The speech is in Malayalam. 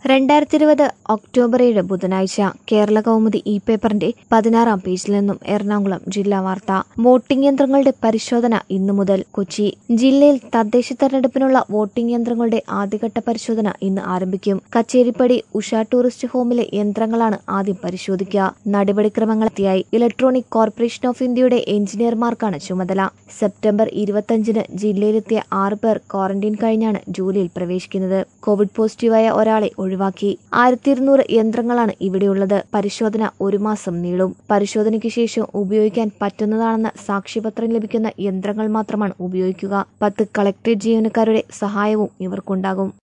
രണ്ടായിരത്തി ഇരുപത് ഒക്ടോബർ ഏഴ് ബുധനാഴ്ച കേരള കൗമുദി ഇ പേപ്പറിന്റെ പതിനാറാം പേജിൽ നിന്നും എറണാകുളം ജില്ലാ വാർത്ത വോട്ടിംഗ് യന്ത്രങ്ങളുടെ പരിശോധന ഇന്നു മുതൽ കൊച്ചി ജില്ലയിൽ തദ്ദേശ തെരഞ്ഞെടുപ്പിനുള്ള വോട്ടിംഗ് യന്ത്രങ്ങളുടെ ആദ്യഘട്ട പരിശോധന ഇന്ന് ആരംഭിക്കും കച്ചേരിപ്പടി ഉഷ ടൂറിസ്റ്റ് ഹോമിലെ യന്ത്രങ്ങളാണ് ആദ്യം പരിശോധിക്കുക നടപടിക്രമങ്ങളെത്തിയായി ഇലക്ട്രോണിക് കോർപ്പറേഷൻ ഓഫ് ഇന്ത്യയുടെ എഞ്ചിനീയർമാർക്കാണ് ചുമതല സെപ്റ്റംബർ ഇരുപത്തഞ്ചിന് ജില്ലയിലെത്തിയ ആറ് പേർ ക്വാറന്റൈൻ കഴിഞ്ഞാണ് ജോലിയിൽ പ്രവേശിക്കുന്നത് കോവിഡ് പോസിറ്റീവായ ഒരാളെ ഒഴിവാക്കി ആയിരത്തി ഇരുന്നൂറ് യന്ത്രങ്ങളാണ് ഇവിടെയുള്ളത് പരിശോധന ഒരു മാസം നീളും പരിശോധനയ്ക്ക് ശേഷം ഉപയോഗിക്കാൻ പറ്റുന്നതാണെന്ന സാക്ഷ്യപത്രം ലഭിക്കുന്ന യന്ത്രങ്ങൾ മാത്രമാണ് ഉപയോഗിക്കുക പത്ത് കളക്ടറേറ്റ് ജീവനക്കാരുടെ സഹായവും ഇവർക്കുണ്ടാകും